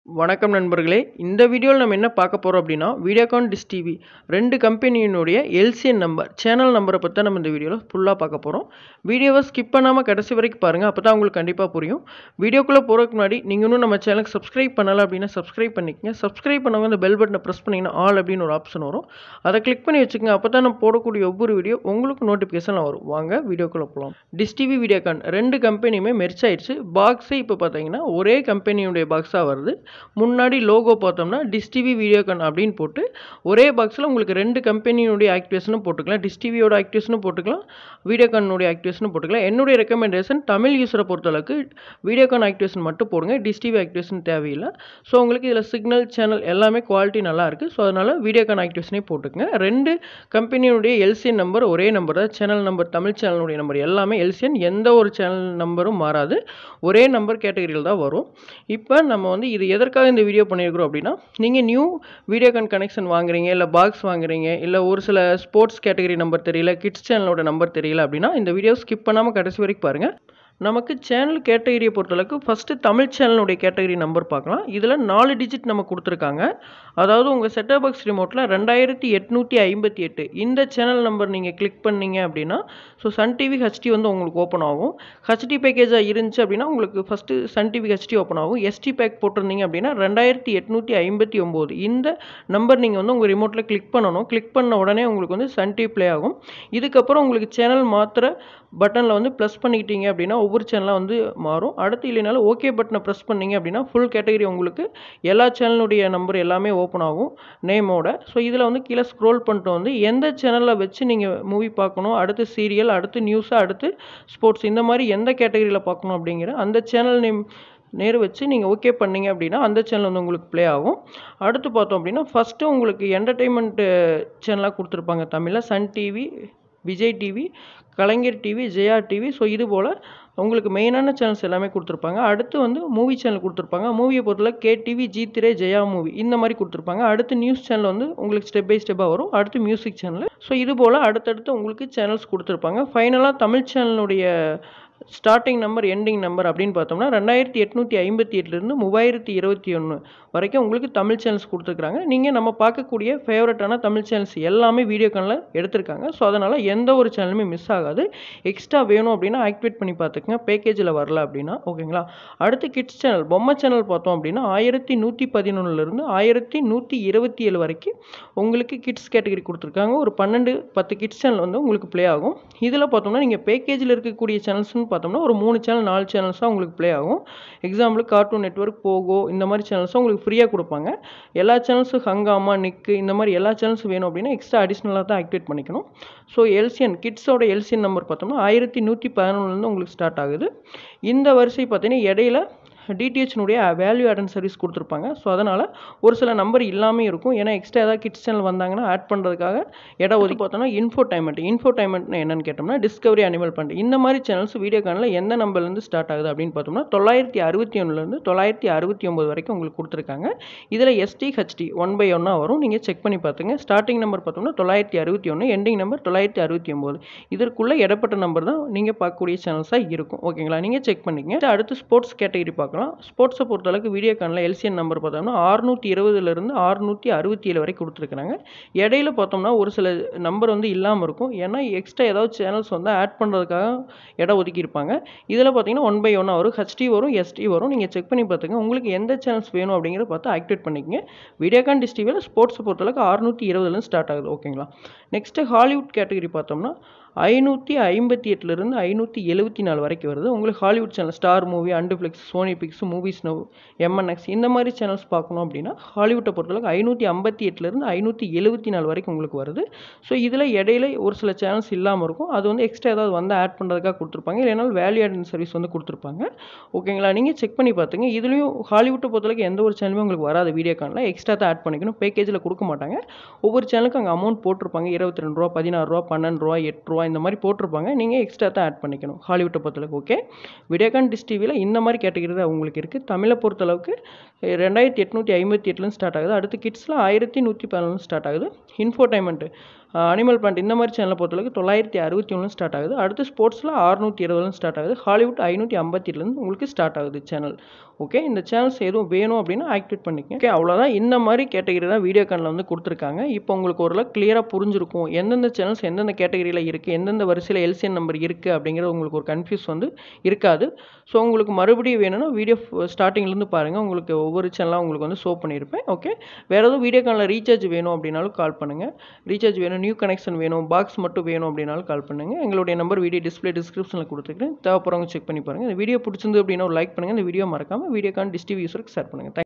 வணக்கம் நண்பர்களே இந்த வீடியோவில் நம்ம என்ன பார்க்க போகிறோம் அப்படின்னா வீடியோகான் டிஷ் டிவி ரெண்டு கம்பெனியினுடைய எல்சிஎன் நம்பர் சேனல் நம்பரை பற்றி நம்ம இந்த வீடியோவில் ஃபுல்லாக பார்க்க போகிறோம் வீடியோவை ஸ்கிப் பண்ணாமல் கடைசி வரைக்கும் பாருங்கள் அப்போ தான் உங்களுக்கு கண்டிப்பாக புரியும் வீடியோக்குள்ளே போகிறதுக்கு முன்னாடி நீங்கள் இன்னும் நம்ம சேனலுக்கு சப்ஸ்கிரைப் பண்ணலை அப்படின்னா சப்ஸ்கிரைப் பண்ணிக்கங்க சப்ஸ்கிரைப் பண்ணவங்க இந்த பெல் பட்டனை ப்ரெஸ் பண்ணிங்கன்னா ஆல் அப்படின்னு ஒரு ஆப்ஷன் வரும் அதை கிளிக் பண்ணி வச்சுக்கோங்க அப்போ தான் நம்ம போடக்கூடிய ஒவ்வொரு வீடியோ உங்களுக்கு நோட்டிஃபிகேஷன் வரும் வாங்க வீடியோக்குள்ளே போகலாம் டிஷ் டிவி வீடியோகான் ரெண்டு கம்பெனியுமே மெர்ச் ஆயிடுச்சு பாக்ஸே இப்போ பார்த்தீங்கன்னா ஒரே கம்பெனியுடைய பாக்ஸாக வருது முன்னாடி லோகோ பார்த்தோம்னா டிஷ் டிவி வீடியோகான் அப்படின்னு போட்டு ஒரே பாக்ஸில் உங்களுக்கு ரெண்டு கம்பெனியுடைய ஆக்டிவேஷனும் போட்டுக்கலாம் டிஷ் டிவியோட ஆக்டிவேஷனும் போட்டுக்கலாம் வீடியோகானுடைய ஆக்டிவேஷனும் போட்டுக்கலாம் என்னுடைய ரெக்கமெண்டேஷன் தமிழ் யூஸரை பொறுத்தளவுக்கு வீடியோகான் ஆக்டிவேஷன் மட்டும் போடுங்க டிஷ் டிவி ஆக்டிவேஷன் தேவையில்லை ஸோ உங்களுக்கு இதில் சிக்னல் சேனல் எல்லாமே குவாலிட்டி நல்லா இருக்குது ஸோ அதனால் வீடியோகான் ஆக்டிவேஷனே போட்டுக்கங்க ரெண்டு கம்பெனியுடைய எல்சிஎன் நம்பர் ஒரே நம்பர் தான் சேனல் நம்பர் தமிழ் சேனலுடைய நம்பர் எல்லாமே எல்சிஎன் எந்த ஒரு சேனல் நம்பரும் மாறாது ஒரே நம்பர் கேட்டகரியில் தான் வரும் இப்போ நம்ம வந்து இது எதற்காக இந்த வீடியோ பண்ணியிருக்கிறோம் அப்படின்னா நீங்கள் நியூ வீடியோகான் கனெக்ஷன் வாங்குறீங்க இல்லை பாக்ஸ் வாங்குறீங்க இல்லை ஒரு சில ஸ்போர்ட்ஸ் கேட்டகரி நம்பர் தெரியல கிட்ஸ் சேனலோட நம்பர் தெரியல அப்படின்னா இந்த வீடியோ ஸ்கிப் பண்ணாமல் கடைசி வரைக்கும் பாருங்கள் நமக்கு சேனல் கேட்டகரியை பொறுத்தளவுக்கு ஃபஸ்ட்டு தமிழ் சேனலுடைய கேட்டகரி நம்பர் பார்க்கலாம் இதில் நாலு டிஜிட் நம்ம கொடுத்துருக்காங்க அதாவது உங்கள் செட்டப் பாக்ஸ் ரிமோட்டில் ரெண்டாயிரத்தி எட்நூற்றி ஐம்பத்தி எட்டு இந்த சேனல் நம்பர் நீங்கள் கிளிக் பண்ணீங்க அப்படின்னா ஸோ சன் டிவி ஹெச்டி வந்து உங்களுக்கு ஓப்பன் ஆகும் ஹெச்டி பேக்கேஜாக இருந்துச்சு அப்படின்னா உங்களுக்கு first Sun TV HD open ஆகும் எஸ்டி பேக் போட்டிருந்தீங்க அப்படின்னா ரெண்டாயிரத்தி எட்நூற்றி ஐம்பத்தி ஒம்பது இந்த நம்பர் நீங்கள் வந்து உங்கள் ரிமோட்டில் கிளிக் பண்ணணும் கிளிக் பண்ண உடனே உங்களுக்கு வந்து சன் டிவி ப்ளே ஆகும் இதுக்கப்புறம் உங்களுக்கு சேனல் மாத்திர பட்டனில் வந்து ப்ளஸ் பண்ணிக்கிட்டீங்க அப்படின்னா ஒவ்வொரு சேனலாக வந்து மாறும் அடுத்து இல்லைனாலும் ஓகே பட்டனை ப்ரெஸ் பண்ணீங்க அப்படின்னா ஃபுல் கேட்டகரி உங்களுக்கு எல்லா சேனலுடைய நம்பர் எல்லாமே ஓப்பன் ஆகும் நேமோட ஸோ இதில் வந்து கீழே ஸ்க்ரோல் பண்ணிட்டு வந்து எந்த சேனலில் வச்சு நீங்கள் மூவி பார்க்கணும் அடுத்து சீரியல் அடுத்து நியூஸு அடுத்து ஸ்போர்ட்ஸ் இந்த மாதிரி எந்த கேட்டகரியில் பார்க்கணும் அப்படிங்கிற அந்த சேனல் நேம் நேரு வச்சு நீங்கள் ஓகே பண்ணீங்க அப்படின்னா அந்த சேனல் வந்து உங்களுக்கு ப்ளே ஆகும் அடுத்து பார்த்தோம் அப்படின்னா ஃபஸ்ட்டு உங்களுக்கு என்டர்டெயின்மெண்ட்டு சேனலாக கொடுத்துருப்பாங்க தமிழில் Sun TV Vijay TV Kalaignar TV Jaya TV so இது போல் உங்களுக்கு மெயினான சேனல்ஸ் எல்லாமே கொடுத்துருப்பாங்க அடுத்து வந்து மூவி சேனல் கொடுத்துருப்பாங்க மூவியை பொறுத்தல K TV Zee Thirai Jaya movie இந்த மாதிரி கொடுத்துருப்பாங்க அடுத்து நியூஸ் சேனல் வந்து உங்களுக்கு ஸ்டெப் பை ஸ்டெப்பாக வரும் அடுத்து மியூசிக் சேனல் ஸோ இது போல் அடுத்தடுத்து உங்களுக்கு சேனல்ஸ் கொடுத்துருப்பாங்க ஃபைனலாக தமிழ் சேனலுடைய ஸ்டார்டிங் நம்பர் எண்டிங் நம்பர் அப்படின்னு பார்த்தோம்னா ரெண்டாயிரத்தி எட்நூற்றி ஐம்பத்தி எட்டுலேருந்து மூவாயிரத்தி இருபத்தி ஒன்று வரைக்கும் உங்களுக்கு தமிழ் சேனல்ஸ் கொடுத்துருக்காங்க நீங்கள் நம்ம பார்க்கக்கூடிய ஃபேவரட்டான தமிழ் சேனல்ஸ் எல்லாமே வீடியோக்கானில் எடுத்திருக்காங்க ஸோ அதனால் எந்த ஒரு சேனலுமே மிஸ் ஆகாது எக்ஸ்ட்ரா வேணும் அப்படின்னா ஆக்டிவேட் பண்ணி பார்த்துக்குங்க பேக்கேஜில் வரல அப்படின்னா ஓகேங்களா அடுத்து கிட்ஸ் சேனல் பொம்மை சேனல் பார்த்தோம் அப்படின்னா ஆயிரத்தி நூற்றி பதினொன்றுலேருந்து ஆயிரத்தி நூற்றி இருபத்தி ஏழு வரைக்கும் உங்களுக்கு கிட்ஸ் கேட்டகரி கொடுத்துருக்காங்க ஒரு பன்னெண்டு பத்து கிட்ஸ் சேனல் வந்து உங்களுக்கு ப்ளே ஆகும் இதில் பார்த்தோம்னா நீங்கள் பேக்கேஜில் இருக்கக்கூடிய சேனல்ஸ்னு பார்த்தோம்னா ஒரு மூணு சேனல் நாலு சேனல்ஸ் தான் உங்களுக்கு ப்ளே ஆகும் எக்ஸாம்பிளுக்கு கார்ட்டூன் நெட்ஒர்க் போகோ இந்த மாதிரி சேனல்ஸும் உங்களுக்கு ஃப்ரீயாக கொடுப்பாங்க எல்லா சேனல்ஸும் ஹங்காமா நிக்கு இந்த மாதிரி எல்லா சேனல்ஸும் வேணும் அப்படின்னா எக்ஸ்ட்ரா அடிஷ்னலாக தான் ஆக்டிவேட் பண்ணிக்கணும் ஸோ எல்சிஎன் கிட்ஸோட எல்சிஎன் நம்பர் பார்த்தோம்னா ஆயிரத்தி நூற்றி பதினொன்றுலேருந்து உங்களுக்கு ஸ்டார்ட் ஆகுது இந்த வரிசை பார்த்தீங்கன்னா இடையில டிடிஹெச்னுடைய வேல்யூ ஆடன் சர்வீஸ் கொடுத்துருப்பாங்க ஸோ அதனால் ஒரு சில நம்பர் இல்லாமல் இருக்கும் ஏன்னா எக்ஸ்ட்ரா ஏதாவது கிட்ஸ் சேனல் வந்தாங்கன்னா ஆட் பண்ணுறதுக்காக இடம் ஒதுக்கி பார்த்தோம்னா இன்ஃபோடைன்மெண்ட் இன்ஃபோடைன்மெண்ட்னா என்னன்னு கேட்டோம்னா டிஸ்கவரி அனிமல் பண்ட் இந்த மாதிரி சேனல்ஸ் வீடியோ கானில் எந்த நம்பர்லேருந்து ஸ்டார்ட் ஆகுது அப்படின்னு பார்த்தோம்னா தொள்ளாயிரத்தி அறுபத்தி ஒன்றுலேருந்து தொள்ளாயிரத்தி அறுபத்தி ஒம்பது வரைக்கும் உங்களுக்கு கொடுத்துருக்காங்க இதில் எஸ்டி ஹெச்டி ஒன் பை ஒன்னாக வரும் நீங்கள் செக் பண்ணி பார்த்துங்க ஸ்டார்டிங் நம்பர் பார்த்தோம்னா தொள்ளாயிரத்தி அறுபத்தி ஒன்று எண்டிங் நம்பர் தொள்ளாயிரத்தி அறுபத்தி ஒம்பது இதற்குள்ளே இடப்பட்ட நம்பர் தான் நீங்கள் பார்க்கக்கூடிய சேனல்ஸாக இருக்கும் ஓகேங்களா நீங்கள் செக் பண்ணிக்கங்க அடுத்து ஸ்போர்ட்ஸ் கேட்டகரி பார்க்கலாம் பார்க்கலாம் ஸ்போர்ட்ஸை பொறுத்தளவுக்கு வீடியோ கானில் எல்சிஎன் நம்பர் பார்த்தோம்னா ஆறுநூற்றி இருபதுலேருந்து ஆறுநூற்றி அறுபத்தி ஏழு வரை கொடுத்துருக்குறாங்க இடையில பார்த்தோம்னா ஒரு சில நம்பர் வந்து இல்லாமல் இருக்கும் ஏன்னா எக்ஸ்ட்ரா ஏதாவது சேனல்ஸ் வந்து ஆட் பண்ணுறதுக்காக இடம் ஒதுக்கியிருப்பாங்க இதில் பார்த்தீங்கன்னா ஒன் பை ஒன்னாக வரும் ஹெச்டி வரும் எஸ்டி வரும் நீங்கள் செக் பண்ணி பார்த்துங்க உங்களுக்கு எந்த சேனல்ஸ் வேணும் அப்படிங்கிறத பார்த்து ஆக்டிவேட் பண்ணிக்கங்க வீடியோகான் டிஷ் டிவியில் ஸ்போர்ட்ஸை பொறுத்தளவுக்கு ஆறுநூற்றி இருபதுலேருந்து ஸ்டார்ட் ஆகுது ஓகேங்களா நெக்ஸ்ட்டு ஹாலிவுட் கேட்டகரி பார்த்தோம்னா ஐநூற்றி ஐம்பத்தி எட்டுலேருந்து ஐநூற்றி எழுபத்தி நாலு வரைக்கும் வருது உங்களுக்கு Hollywood channel Star movie and flix Sony Pix movies now MNX இந்த மாதிரி சேனல்ஸ் பார்க்கணும் அப்படின்னா ஹாலிவுட்டை பொறுத்தளவுக்கு ஐநூற்றி ஐம்பத்தி எட்டுலேருந்து ஐநூற்றி எழுபத்தி நாலு வரைக்கும் உங்களுக்கு வருது ஸோ இதில் இடையில ஒரு சில சேனல்ஸ் இல்லாமல் இருக்கும் அது வந்து எக்ஸ்ட்ரா ஏதாவது வந்து ஆட் பண்ணுறதுக்காக கொடுத்துருப்பாங்க இல்லைனா வேல்யூ ஆட் சர்வீஸ் வந்து கொடுத்துருப்பாங்க ஓகேங்களா நீங்கள் செக் பண்ணி பார்த்துங்க இதுலேயும் ஹாலிவுட்டை பொறுத்தளவுக்கு எந்த ஒரு சேனலுமே உங்களுக்கு வராது வீடியோ கானில் எக்ஸ்ட்ரா தான் ஆட் பண்ணிக்கணும் பேக்கேஜில் கொடுக்க மாட்டாங்க ஒவ்வொரு சேனலுக்கும் அங்கே அமௌண்ட் போட்டிருப்பாங்க இருபத்தி ரெண்டு ரூபா பதினாறு ரூபா பன்னெண்டு ரூபா எட்டு ரூபா ரூபா இந்த மாதிரி போட்டிருப்பாங்க நீங்கள் எக்ஸ்ட்ரா தான் ஆட் பண்ணிக்கணும் ஹாலிவுட்டை பொறுத்தளவுக்கு ஓகே வீடியோகான் டிஷ் டிவியில் இந்த மாதிரி கேட்டகரி தான் உங்களுக்கு இருக்குது தமிழை பொறுத்தளவுக்கு ரெண்டாயிரத்தி எட்நூற்றி ஐம்பத்தி எட்டுலேருந்து ஸ்டார்ட் ஆகுது அடுத்து கிட்ஸில் ஆயிரத்தி நூற்றி பதினொன்று ஸ்டார்ட் ஆகுது இன்ஃபோடைன்மெண்ட்டு அனிமல் பிளான்ட் இந்த மாதிரி சேனலை பொறுத்தளவுக்கு தொள்ளாயிரத்தி அறுபத்தி ஒன்று ஸ்டார்ட் ஆகுது அடுத்து ஸ்போர்ட்ஸில் அறுநூற்றி இருபதுலேருந்து ஸ்டார்ட் ஆகுது ஹாலிவுட் ஐநூற்றி ஐம்பத்தி எட்டுலேருந்து உங்களுக்கு ஸ்டார்ட் ஆகுது சேனல் ஓகே இந்த சேனல்ஸ் எதுவும் வேணும் அப்படின்னா ஆக்டிவேட் பண்ணிக்கங்க ஓகே அவ்வளோதான் இந்த மாதிரி கேட்டகரி தான் வீடியோ கானில் வந்து கொடுத்துருக்காங்க இப்போ உங்களுக்கு ஓரளவு கிளியராக புரிஞ்சிருக்கும் எந்தெந்த சேனல்ஸ் எந்தெந்த கேட்டகரியில் இருக்குது எந்தெந்த வரிசையில் எல்சிஎன் நம்பர் இருக்குது அப்படிங்கிறது உங்களுக்கு ஒரு கன்ஃபியூஸ் வந்து இருக்காது ஸோ உங்களுக்கு மறுபடியும் வேணும்னா வீடியோ ஸ்டார்டிங்லேருந்து பாருங்கள் உங்களுக்கு ஒவ்வொரு சேனலாக உங்களுக்கு வந்து ஷோ பண்ணியிருப்பேன் ஓகே வேறு எதுவும் வீடியோ கானில் ரீசார்ஜ் வேணும் அப்படின்னாலும் கால் பண்ணுங்கள் ரீசார்ஜ் வேணும் நியூ கனெக்ஷன் வேணும் பாக்ஸ் மட்டும் வேணும் அப்படின்னாலும் கால் பண்ணுங்கள் எங்களுடைய நம்பர் வீடியோ டிஸ்பிளே டிஸ்கிரிப்ஷனில் கொடுத்துருக்கேன் தேவைப்படுறவங்க செக் பண்ணி பாருங்கள் இந்த வீடியோ பிடிச்சிருந்து அப்படின்னா ஒரு லைக் பண்ணுங்கள் இந்த வீடியோ மறக்காமல் வீடியோக்கான டிஸ்டிவி யூஸருக்கு ஷேர் பண்ணுங்கள்